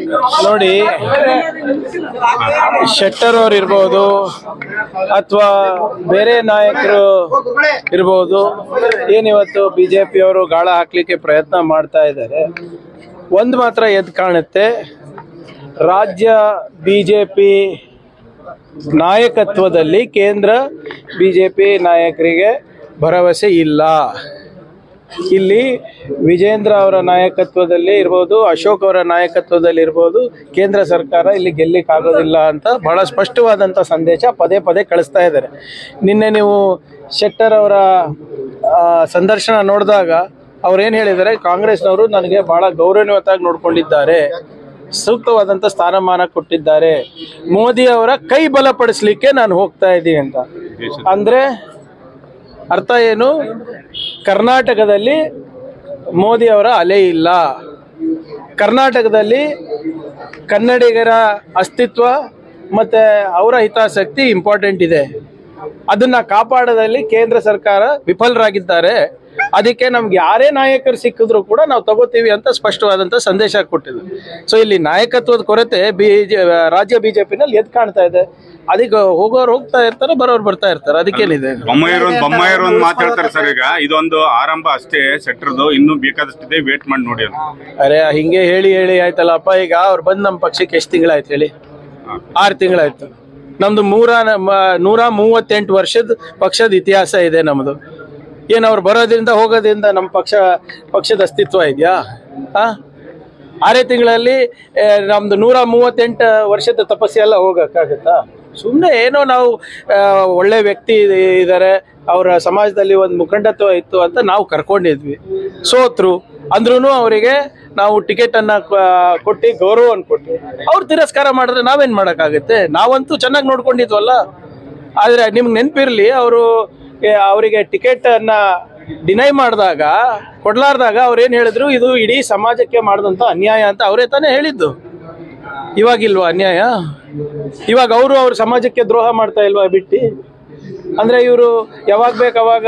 ನೋಡಿ ಶೆಟ್ಟರ್ ಅವ್ರು ಇರ್ಬೋದು ಅಥವಾ ಬೇರೆ ನಾಯಕರು ಇರ್ಬೋದು ಏನಿವತ್ತು ಬಿಜೆಪಿ ಅವರು ಗಾಳ ಹಾಕ್ಲಿಕ್ಕೆ ಪ್ರಯತ್ನ ಮಾಡ್ತಾ ಇದ್ದಾರೆ ಒಂದು ಮಾತ್ರ ಎದ್ದು ಕಾಣುತ್ತೆ ರಾಜ್ಯ ಬಿಜೆಪಿ ನಾಯಕತ್ವದಲ್ಲಿ ಕೇಂದ್ರ ಬಿಜೆಪಿ ನಾಯಕರಿಗೆ ಭರವಸೆ ಇಲ್ಲ ಇಲ್ಲಿ ವಿಜೇಂದ್ರ ಅವರ ನಾಯಕತ್ವದಲ್ಲಿ ಇರ್ಬೋದು ಅಶೋಕ್ ಅವರ ನಾಯಕತ್ವದಲ್ಲಿ ಇರ್ಬೋದು ಕೇಂದ್ರ ಸರ್ಕಾರ ಇಲ್ಲಿ ಗೆಲ್ಲಿಕ್ ಆಗೋದಿಲ್ಲ ಅಂತ ಬಹಳ ಸ್ಪಷ್ಟವಾದಂಥ ಸಂದೇಶ ಪದೇ ಪದೇ ಕಳಿಸ್ತಾ ಇದ್ದಾರೆ ನಿನ್ನೆ ನೀವು ಶೆಟ್ಟರ್ ಅವರ ಆ, ಸಂದರ್ಶನ ನೋಡಿದಾಗ ಅವ್ರೇನು ಹೇಳಿದ್ದಾರೆ ಕಾಂಗ್ರೆಸ್ನವರು ನನಗೆ ಬಹಳ ಗೌರವಾನ್ವಿತವಾಗಿ ನೋಡ್ಕೊಂಡಿದ್ದಾರೆ ಸೂಕ್ತವಾದಂಥ ಸ್ಥಾನಮಾನ ಕೊಟ್ಟಿದ್ದಾರೆ ಮೋದಿ ಅವರ ಕೈ ಬಲಪಡಿಸ್ಲಿಕ್ಕೆ ನಾನು ಹೋಗ್ತಾ ಇದ್ದೀನಿ ಅಂತ ಅಂದ್ರೆ ಅರ್ಥ ಏನು ಕರ್ನಾಟಕದಲ್ಲಿ ಮೋದಿ ಅವರ ಅಲೆ ಇಲ್ಲ ಕರ್ನಾಟಕದಲ್ಲಿ ಕನ್ನಡಿಗರ ಅಸ್ತಿತ್ವ ಮತ್ತೆ ಅವರ ಹಿತಾಸಕ್ತಿ ಇಂಪಾರ್ಟೆಂಟ್ ಇದೆ ಅದನ್ನ ಕಾಪಾಡೋದಲ್ಲಿ ಕೇಂದ್ರ ಸರ್ಕಾರ ವಿಫಲರಾಗಿದ್ದಾರೆ ಅದಕ್ಕೆ ನಮ್ಗೆ ಯಾರೇ ನಾಯಕರು ಸಿಕ್ಕಿದ್ರು ಕೂಡ ನಾವು ತಗೋತೀವಿ ಅಂತ ಸ್ಪಷ್ಟವಾದಂತ ಸಂದೇಶ ಕೊಟ್ಟಿದ್ರು ಸೊ ಇಲ್ಲಿ ನಾಯಕತ್ವದ ಕೊರತೆ ಬಿಜೆ ರಾಜ್ಯ ಬಿಜೆಪಿನಲ್ಲಿ ಎದ್ ಕಾಣ್ತಾ ಇದೆ ಅದಕ್ಕೆ ಹೋಗೋರು ಹೋಗ್ತಾ ಇರ್ತಾರೆ ಬರೋರು ಬರ್ತಾ ಇರ್ತಾರೆ ಅದಕ್ಕೇನಿದೆ ಬೊಮ್ಮಾಯಿರು ಒಂದು ಬೊಮ್ಮಾಯಿರು ಒಂದು ಮಾತಾಡ್ತಾರೆ ಸರ್ ಈಗ ಇದೊಂದು ಆರಂಭ ಅಷ್ಟೇ ಸೆಟ್ರದು ಇನ್ನೂ ಬೇಕಾದಷ್ಟಿದೆ ವೇಟ್ ಮಾಡಿ ನೋಡಿ ಅಂತ ಅರೆ ಹಿಂಗೆ ಹೇಳಿ ಹೇಳಿ ಆಯ್ತಲ್ಲಪ್ಪ ಈಗ ಅವ್ರು ಬಂದ್ ನಮ್ಮ ಪಕ್ಷಕ್ಕೆ ಎಷ್ಟು ತಿಂಗಳಾಯ್ತು ಹೇಳಿ ಆರು ತಿಂಗಳಾಯ್ತು ನಮ್ದು ಮೂರ ಮ- ನೂರ ಮೂವತ್ತೆಂಟು ವರ್ಷದ ಪಕ್ಷದ ಇತಿಹಾಸ ಇದೆ ನಮ್ದು ಏನು ಅವ್ರು ಬರೋದ್ರಿಂದ ಹೋಗೋದ್ರಿಂದ ನಮ್ಮ ಪಕ್ಷ ಪಕ್ಷದ ಅಸ್ತಿತ್ವ ಇದೆಯಾ ಆ ಆರೇ ತಿಂಗಳಲ್ಲಿ ಆ, ನಮ್ದು ನೂರ ಮೂವತ್ತೆಂಟು ವರ್ಷದ ತಪಸ್ಸೆ ಎಲ್ಲ ಹೋಗಕ್ಕಾಗತ್ತಾ ಸುಮ್ಮನೆ ಏನೋ ನಾವು ಆ, ಒಳ್ಳೆ ವ್ಯಕ್ತಿ ಇದ್ದಾರೆ ಅವರ ಸಮಾಜದಲ್ಲಿ ಒಂದು ಮುಖಂಡತ್ವ ಇತ್ತು ಅಂತ ನಾವು ಕರ್ಕೊಂಡಿದ್ವಿ ಸೋತ್ರು ಅಂದ್ರೂ ಅವರಿಗೆ ನಾವು ಟಿಕೆಟ್ ಅನ್ನ ಕ- ಕೊಟ್ಟು ಗೌರವ ಕೊಟ್ಟು ಅವ್ರು ತಿರಸ್ಕಾರ ಮಾಡಿದ್ರೆ ನಾವೇನ್ ಮಾಡಕ್ಕಾಗತ್ತೆ ನಾವಂತೂ ಚೆನ್ನಾಗಿ ನೋಡ್ಕೊಂಡಿದ್ವಲ್ಲ ಆದ್ರೆ ನಿಮ್ಗೆ ನೆನಪಿರ್ಲಿ ಅವರು ಅವರಿಗೆ ಟಿಕೆಟ್ ಅನ್ನ ಡಿನೈ ಮಾಡಿದಾಗ ಕೊಡ್ಲಾರ್ದಾಗ ಅವ್ರು ಏನ್ ಹೇಳಿದ್ರು ಇದು ಇಡೀ ಸಮಾಜಕ್ಕೆ ಮಾಡಿದಂತ ಅನ್ಯಾಯ ಅಂತ ಅವರೇ ತಾನೇ ಹೇಳಿದ್ದು ಇವಾಗಿಲ್ವಾ ಅನ್ಯಾಯ ಇವಾಗ ಅವರು ಅವ್ರ ಸಮಾಜಕ್ಕೆ ದ್ರೋಹ ಮಾಡ್ತಾ ಇಲ್ವಾ ಬಿಟ್ಟು ಅಂದ್ರೆ ಇವರು ಯಾವಾಗ ಬೇಕು ಅವಾಗ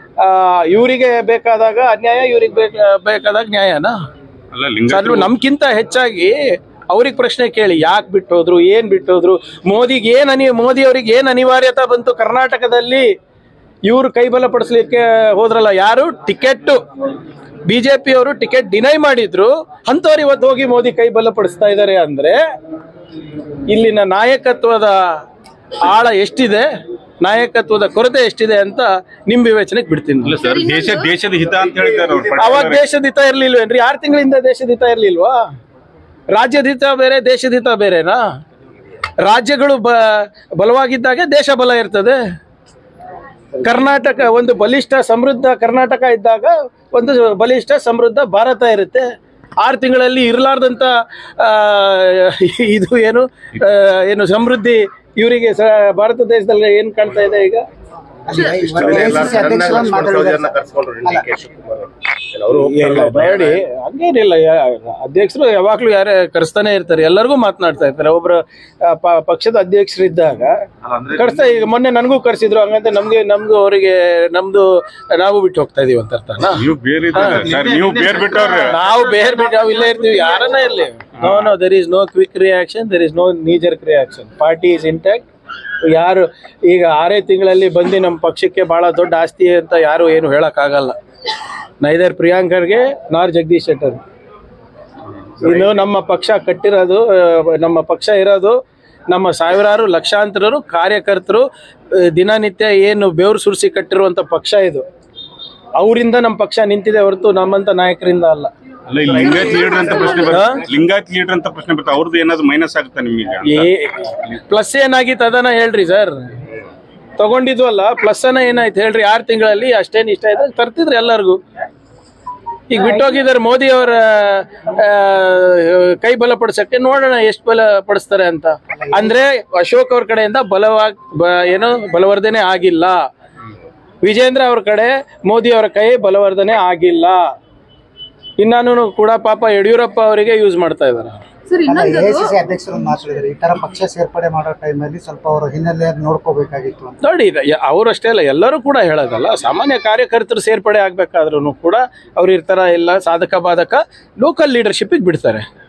ಇವರಿಗೆ ಬೇಕಾದಾಗ ಅನ್ಯಾಯ ಇವ್ರಿಗೆ ಬೇಕ ಬೇಕಾದಾಗ ನ್ಯಾಯನಾ ಅಲ್ಲ ಲಿಂಗ ಅಲ್ವ ನಮ್ಗಿಂತ ಹೆಚ್ಚಾಗಿ ಅವ್ರಿಗೆ ಪ್ರಶ್ನೆ ಕೇಳಿ ಯಾಕೆ ಬಿಟ್ಟು ಹೋದ್ರು ಏನ್ ಬಿಟ್ಟು ಹೋದ್ರು ಮೋದಿಗೆ ಏನ್ ಅನಿ ಮೋದಿ ಅವ್ರಿಗೆ ಏನ್ ಅನಿವಾರ್ಯತೆ ಬಂತು ಕರ್ನಾಟಕದಲ್ಲಿ ಇವ್ರು ಕೈ ಬಲಪಡಿಸ್ಲಿಕ್ಕೆ ಹೋದ್ರಲ್ಲ ಯಾರು ಟಿಕೆಟ್ ಬಿಜೆಪಿ ಅವರು ಟಿಕೆಟ್ ಡಿನೈ ಮಾಡಿದ್ರು ಅಂತವ್ರು ಇವತ್ತು ಹೋಗಿ ಮೋದಿ ಕೈ ಬಲಪಡಿಸ್ತಾ ಇದ್ದಾರೆ ಅಂದ್ರೆ ಇಲ್ಲಿನ ನಾಯಕತ್ವದ ಆಳ ಎಷ್ಟಿದೆ ನಾಯಕತ್ವದ ಕೊರತೆ ಎಷ್ಟಿದೆ ಅಂತ ನಿಮ್ ವಿವೇಚನೆಗೆ ಬಿಡ್ತೀನಿ ಇಲ್ಲ ಸರ್ ದೇಶ ದೇಶದ ಹಿತ ಅಂತ ಹೇಳಿದ್ದಾರೆ ಅವ್ರು ಅವಾಗ particular ಆಗಿ. ದೇಶದ ಹಿತ ಇರ್ಲಿಲ್ವೇನ್ರಿ ಆರು ತಿಂಗಳಿಂದ ದೇಶದ ಹಿತ ಇರ್ಲಿಲ್ವಾ ರಾಜ್ಯದ ಹಿತ ಬೇರೆ ದೇಶದ ಹಿತ ಬೇರೆನಾ ರಾಜ್ಯಗಳು ಬ ಬಲವಾಗಿದ್ದಾಗೆ ದೇಶ ಬಲ ಇರ್ತದೆ ಕರ್ನಾಟಕ ಒಂದು ಬಲಿಷ್ಠ ಸಮೃದ್ಧ ಕರ್ನಾಟಕ ಇದ್ದಾಗ ಒಂದು ಬಲಿಷ್ಠ ಸಮೃದ್ಧ ಭಾರತ ಇರುತ್ತೆ ಆರು ತಿಂಗಳಲ್ಲಿ ಇರಲಾರ್ದಂತ ಆ, ಇದು ಏನು ಆ, ಏನು ಸಮೃದ್ಧಿ ಇವರಿಗೆ ಸ ಭಾರತ ದೇಶದಲ್ಲಿ ಏನ್ ಕಾಣ್ತಾ ಇದೆ ಈಗ AICC ಅಧ್ಯಕ್ಷರನ್ನ ಮಾತಾಡಿದ್ದಾರೆ ಇಲ್ಲ, ಬೇಡಿ ಹಂಗೇನಿಲ್ಲ ಯಾ- ಅಧ್ಯಕ್ಷರು ಯಾವಾಗ್ಲೂ ಯಾರೇ ಕರೆಸ್ತಾನೆ ಇರ್ತಾರೆ ಎಲ್ಲರಿಗೂ ಮಾತನಾಡ್ತಾ ಇರ್ತಾರೆ ಒಬ್ರು ಆ, ಪ- ಪಕ್ಷದ ಅಧ್ಯಕ್ಷರಿದ್ದಾಗ ಕರೆಸ್ತಾ ಈಗ ಮೊನ್ನೆ ನನಗೂ ಕರೆಸಿದ್ರು ಹಂಗಂತ ನಮ್ಗೆ ನಮ್ದು ಅವರಿಗೆ ನಮ್ದು ನಾವು ಬಿಟ್ಟು ಹೋಗ್ತಾ ಇದೀವಿ ಅಂತ ಅರ್ಥನಾ ನೀವು ಬೇರೆ ಇದ್ದಾರೆ ಸರ್ ನೀವು ಬೇರೆ ಬಿಟ್ಟವ್ರೆ ನಾವು ಬೇರೆ ಬಿಟ್ಟು ನಾವು ಇಲ್ಲೇ ಇರ್ತೀವಿ ಯಾರನ್ನ ಇರ್ಲಿ no no there is no quick reaction there is no knee jerk reaction party is intact ಯಾರು ಈಗ ಆರೇ ತಿಂಗಳಲ್ಲಿ ಬಂದು ನಮ್ಮ ಪಕ್ಷಕ್ಕೆ ಬಹಳ ದೊಡ್ಡ ಆಸ್ತಿ ಅಂತ ಯಾರು ಏನು ಹೇಳಕ್ಕಾಗಲ್ಲ ನೈದರ್ ಪ್ರಿಯಾಂಕರ್ಗೆ ನಾರ್ ಜಗದೀಶ್ ಶೆಟ್ಟರ್ ಇನ್ನು ನಮ್ಮ ಪಕ್ಷ ಕಟ್ಟಿರೋದು ಆ, ನಮ್ಮ ಪಕ್ಷ ಇರೋದು ನಮ್ಮ ಸಾವಿರಾರು ಲಕ್ಷಾಂತರರು ಕಾರ್ಯಕರ್ತರು ಆ, ದಿನನಿತ್ಯ ಏನು ಬೆವರು ಸುರಿಸಿ ಕಟ್ಟಿರುವಂತ ಪಕ್ಷ ಇದು ಅವರಿಂದ ನಮ್ಮ ಪಕ್ಷ ನಿಂತಿದೆ ಹೊರತು ನಮ್ಮಂತ ನಾಯಕರಿಂದ ಅಲ್ಲ ಅಲ್ಲ ಇಲ್ಲಿ ಲಿಂಗಾಯತ್ ಲೀಡರ್ ಅಂತ ಪ್ರಶ್ನೆ ಬರುತ್ತೆ ಲಿಂಗಾಯತ್ ಲೀಡರ್ ಅಂತ ಪ್ರಶ್ನೆ ಬರುತ್ತೆ ಅವ್ರದ್ದು ಏನಾದ್ರು ಮೈನಸ್ ಆಗುತ್ತಾ ನಿಮಗೆ ಅಂತ? ಏ ಪ್ಲಸ್ ಏನಾಗಿತ್ತು ಅದನ್ನ ಹೇಳ್ರಿ ಸರ್ ತಗೊಂಡಿದ್ವಲ್ಲ ಪ್ಲಸ್ ಅನ್ನ ಏನಾಯ್ತು ಹೇಳ್ರಿ ಆರು ತಿಂಗಳಲ್ಲಿ ಅಷ್ಟೇನು ಇಷ್ಟ ಆಯ್ತು ತರ್ತಿದ್ರು ಎಲ್ಲರಿಗೂ ಈಗ ಬಿಟ್ಟೋಗಿದ್ದಾರೆ ಮೋದಿ ಅವರ ಆ, ಕೈ ಬಲ ಪಡಿಸಕ್ಕೆ ನೋಡೋಣ ಎಷ್ಟು ಬಲ ಪಡಿಸ್ತಾರೆ ಅಂತ ಅಂದ್ರೆ ಅಶೋಕ್ ಅವ್ರ ಕಡೆಯಿಂದ ಬಲವಾಗಿ ಬ- ಏನು ಬಲವರ್ಧನೆ ಆಗಿಲ್ಲ ವಿಜೇಂದ್ರ ಅವ್ರ ಕಡೆ ಮೋದಿ ಅವರ ಕೈ ಬಲವರ್ಧನೆ ಆಗಿಲ್ಲ ಇನ್ನಾನು ಕೂಡ ಪಾಪ ಯಡಿಯೂರಪ್ಪ ಅವರಿಗೆ ಯೂಸ್ ಮಾಡ್ತಾ ಇದ್ದಾರೆ ಸರ್ ಇನ್ನೊಂದು ಎಐಸಿಸಿ ಅಧ್ಯಕ್ಷರನ್ನ ಮಾತಾಡಿದ್ದಾರೆ ಈ ತರ ಪಕ್ಷ ಸೇರ್ಪಡೆ ಮಾಡೋ ಟೈಮಲ್ಲಿ ಸ್ವಲ್ಪ ಅವರು ಹಿನ್ನೆಲೆ ನೋಡ್ಕೋಬೇಕಾಗಿತ್ತು ಅಂತ ನೋಡಿ ಇದು ಯ- ಅವರಷ್ಟೇ ಅಲ್ಲ ಎಲ್ಲರೂ ಕೂಡ ಹೇಳೋದಲ್ಲ ಸಾಮಾನ್ಯ ಕಾರ್ಯಕರ್ತರು ಸೇರ್ಪಡೆ ಆಗ್ಬೇಕಾದ್ರೂ ಕೂಡ ಅವ್ರು ಇರ್ತಾರ ಇಲ್ಲ ಸಾಧಕ ಬಾಧಕ ಲೋಕಲ್ ಲೀಡರ್ಶಿಪ್ಪಿಗೆ ಬಿಡ್ತಾರೆ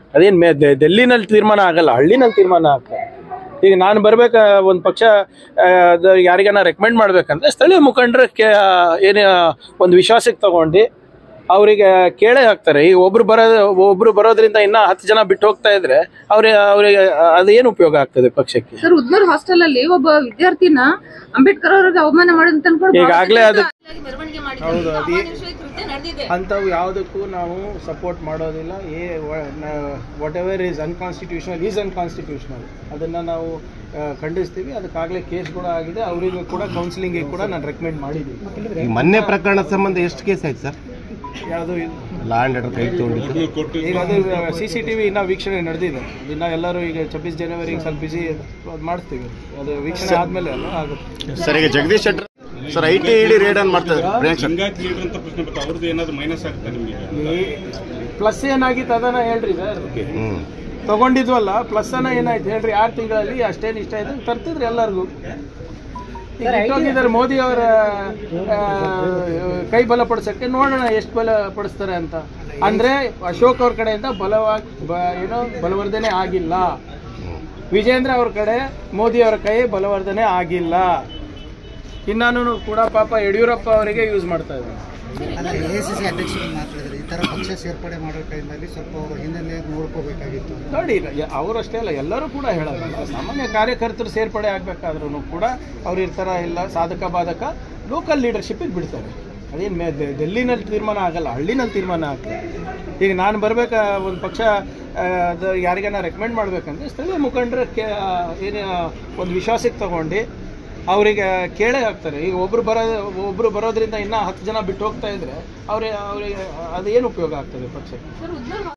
ಅದೇನು ಮೇ ದೆ- ಡೆಲ್ಲಿನಲ್ಲಿ ತೀರ್ಮಾನ ಆಗಲ್ಲ ಹಳ್ಳಿನಲ್ಲಿ ತೀರ್ಮಾನ ಆಗ್ತದೆ ಈಗ ನಾನು ಬರ್ಬೇಕ ಒಂದು ಪಕ್ಷ ಆ, ಅದು ಯಾರಿಗಾನ ರೆಕಮೆಂಡ್ ಮಾಡ್ಬೇಕಂದ್ರೆ ಸ್ಥಳೀಯ ಮುಖಂಡರ ಏನು ಒಂದು ವಿಶ್ವಾಸಕ್ಕೆ ತಗೊಂಡು ಅವರಿಗೆ ಕೇಳೇ ಹಾಕ್ತಾರೆ ಈಗ ಒಬ್ರು ಬರೋ ಒಬ್ರು ಬರೋದ್ರಿಂದ ಇನ್ನ ಹತ್ತು ಜನ ಬಿಟ್ಟು ಹೋಗ್ತಾ ಇದ್ರೆ ಅವ್ರಿಗೆ ಅವರಿಗೆ ಅದೇನು ಉಪಯೋಗ ಆಗ್ತದೆ ಪಕ್ಷಕ್ಕೆ ಸರ್ ಉದ್ನೂರ್ ಹಾಸ್ಟೆಲ್ ಅಲ್ಲಿ ಒಬ್ಬ ವಿದ್ಯಾರ್ಥಿನ ಅಂಬೇಡ್ಕರ್ ಅವ್ರಿಗೆ ಅವಮಾನ ಮಾಡೋದು ಅನ್ಕೊಂಡು ಈಗಾಗ್ಲೇ ಅದು ಮೆರವಣಿಗೆ ಹೌದು, ಅದು ಈ- ಮಾಡಿದ್ದಾರೆ ಕೃತ್ಯ ನಡೆದಿದೆ ಅಂಥವು ಯಾವುದಕ್ಕೂ ನಾವು ಸಪೋರ್ಟ್ ಮಾಡೋದಿಲ್ಲ ಏ whatever is unconstitutional is unconstitutional ಅದನ್ನು ನಾವು ಆ, ಖಂಡಿಸ್ತೀವಿ ಅದಕ್ಕಾಗಲೇ ಕೇಸ್ ಕೂಡ ಆಗಿದೆ ಅವರಿಗೂ ಕೂಡ ಕೌನ್ಸಿಲಿಂಗಿಗೆ ಕೂಡ ನಾನು ರೆಕಮೆಂಡ್ ಮಾಡಿದ್ದೀನಿ ಈ ಮೊನ್ನೆ ಪ್ರಕರಣದ ಸಂಬಂಧ ಎಷ್ಟು ಕೇಸ್ ಆಯ್ತು ಸರ್ ಯಾವುದು ಲಾ ಅಂಡ್ ಆರ್ಡರ್ ಕೈ ತಗೊಂಡಿದ್ದು ಈಗ ಅದು ಸಿ ಸಿ ಟಿ ವಿ ಇನ್ನೂ ವೀಕ್ಷಣೆ ನಡೆದಿದೆ ಇನ್ನು ಎಲ್ಲರೂ ಈಗ ಛಬ್ಬೀಸ್ ಜನವರಿಗೆ ಸ್ವಲ್ಪ ಬಿಸಿ ಮಾಡ್ತೀವಿ ಅದು ವೀಕ್ಷಣೆ ಆದಮೇಲೆ ಆಗುತ್ತೆ ಸರ್ ಈಗ Jagadish Shettar sir I T ED raid ಅನ್ನು ಮಾಡ್ತಾರೆ ಲಿಂಗಾಯತ್ ಲೀಡರ್ ಅಂತ ಪ್ರಶ್ನೆ ಬರ್ತದೆ ಅವ್ರದ್ದು ಏನಾದ್ರು ಮೈನಸ್ ಆಗುತ್ತೆ ನಿಮಗೆ ಪ್ಲಸ್ ಏನಾಗಿತ್ತು ಅದನ್ನ ಹೇಳ್ರಿ ಸರ್ ಹ್ಮ್ ತಗೊಂಡಿದ್ವಲ್ಲ ಪ್ಲಸ್ ಅನ್ನ ಏನಾಯ್ತು ಹೇಳ್ರಿ ಆರು ತಿಂಗಳಲ್ಲಿ ಅಷ್ಟೇನು ಇಷ್ಟ ಆಯ್ತು ತರ್ತಿದ್ರಿ ಎಲ್ಲರಿಗೂ ಈಗ ಇಟ್ಟೋಗಿದ್ದಾರೆ ಮೋದಿ ಅವರ ಆ, ಕೈ ಬಲಪಡಿಸಕ್ಕೆ ನೋಡೋಣ ಎಷ್ಟು ಬಲ ಪಡಿಸ್ತಾರೆ ಅಂತ ಅಂದ್ರೆ ಅಶೋಕ್ ಅವ್ರ ಕಡೆಯಿಂದ ಬಲವಾಗಿ ಬ ಏನೋ ಬಲವರ್ಧನೆ ಆಗಿಲ್ಲ ವಿಜೇಂದ್ರ ಅವ್ರ ಕಡೆ ಮೋದಿ ಅವರ ಕೈ ಬಲವರ್ಧನೆ ಆಗಿಲ್ಲ ಇನ್ನಾನು ಕೂಡ ಪಾಪ ಯಡಿಯೂರಪ್ಪ ಅವರಿಗೆ ಯೂಸ್ ಮಾಡ್ತಾ ಇದ್ದಾರೆ ಅಲ್ಲ ಎ ಸಿ ಸಿ ಅಧ್ಯಕ್ಷರು ಮಾತಾಡಿದ್ರೆ ಈ ತರ ಪಕ್ಷ ಸೇರ್ಪಡೆ ಮಾಡೋ ಟೈಮಲ್ಲಿ ಸ್ವಲ್ಪ ಅವರ ಹಿನ್ನೆಲೆ ನೋಡ್ಕೋಬೇಕಾಗಿತ್ತು ಅಂತ. ನೋಡಿ ಯ- ಅವರಷ್ಟೇ ಅಲ್ಲ ಎಲ್ಲರೂ ಕೂಡ ಹೇಳೋದಲ್ಲ ಸಾಮಾನ್ಯ ಕಾರ್ಯಕರ್ತರು ಸೇರ್ಪಡೆ ಆಗಬೇಕಾದ್ರೂ ಕೂಡ ಅವ್ರು ಇರ್ತಾರ ಇಲ್ಲ ಸಾಧಕ ಬಾಧಕ ಲೋಕಲ್ ಲೀಡರ್ಶಿಪ್ಪಿಗೆ ಬಿಡ್ತಾರೆ ಅದೇನು ಮೇ ದೆ- ಡೆಲ್ಲಿನಲ್ಲಿ ತೀರ್ಮಾನ ಆಗಲ್ಲ ಹಳ್ಳಿನಲ್ಲಿ ತೀರ್ಮಾನ ಆಗ್ತದೆ ಈಗ ನಾನು ಬರ್ಬೇಕ ಒಂದು ಪಕ್ಷ ಆ, ಅದು ಯಾರಿಗಾನ ರೆಕಮೆಂಡ್ ಮಾಡ್ಬೇಕಂದ್ರೆ ಸ್ಥಳೀಯ ಮುಖಂಡರ ಕೇ ಏನು ಒಂದು ವಿಶ್ವಾಸಕ್ಕೆ ತಗೊಂಡು ಅವರಿಗೆ ಕೇಳೇ ಹಾಕ್ತಾರೆ ಈಗ ಒಬ್ರು ಬರೋ ಒಬ್ರು ಬರೋದ್ರಿಂದ ಇನ್ನ ಹತ್ತು ಜನ ಬಿಟ್ಟು ಹೋಗ್ತಾ ಇದ್ರೆ ಅವ್ರಿಗೆ ಅವರಿಗೆ ಅದೇನು ಉಪಯೋಗ ಆಗ್ತದೆ ಪಕ್ಷಕ್ಕೆ ಸರ್ ಉದ್ನೂರ್